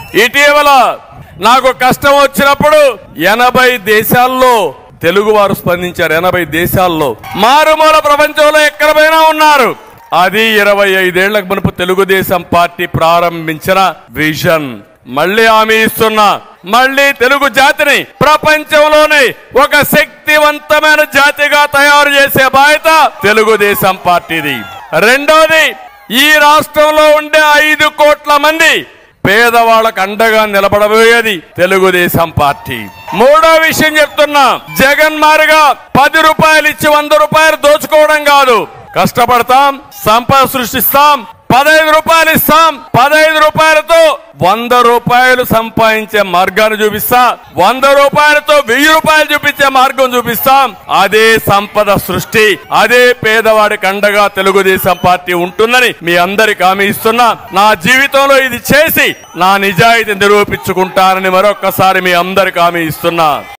ఇటీవల నాకు కష్టం వచ్చినప్పుడు ఎనభై దేశాల్లో తెలుగు వారు స్పందించారు ఎనభై దేశాల్లో మారుమూల ప్రపంచంలో ఎక్కడ పోయినా ఉన్నారు అది ఇరవై ఐదేళ్లకు మునుపు తెలుగుదేశం పార్టీ ప్రారంభించిన విజన్ మళ్ళీ హామీ ఇస్తున్నా మళ్ళీ తెలుగు జాతిని ప్రపంచంలోనే ఒక శక్తివంతమైన జాతిగా తయారు చేసే బాధ్యత తెలుగుదేశం పార్టీది రెండోది ఈ రాష్ట్రంలో ఉండే ఐదు కోట్ల మంది పేదవాళ్ళకు అండగా నిలబడబోయేది తెలుగుదేశం పార్టీ మూడో విషయం చెప్తున్నా జగన్ మారిగా పది రూపాయలు ఇచ్చి వంద రూపాయలు దోచుకోవడం కాదు కష్టపడతాం సంపద సృష్టిస్తాం పదహైదు రూపాయలు ఇస్తాం పదహైదు రూపాయలతో వంద రూపాయలు సంపాదించే మార్గాన్ని చూపిస్తా వంద రూపాయలతో వెయ్యి రూపాయలు చూపించే మార్గం చూపిస్తాం అదే సంపద సృష్టి అదే పేదవాడికి అండగా తెలుగుదేశం పార్టీ ఉంటుందని మీ అందరికి హామీ ఇస్తున్నా నా జీవితంలో ఇది చేసి నా నిజాయితీ నిరూపించుకుంటానని మరొక్కసారి మీ అందరికి హామీ ఇస్తున్నా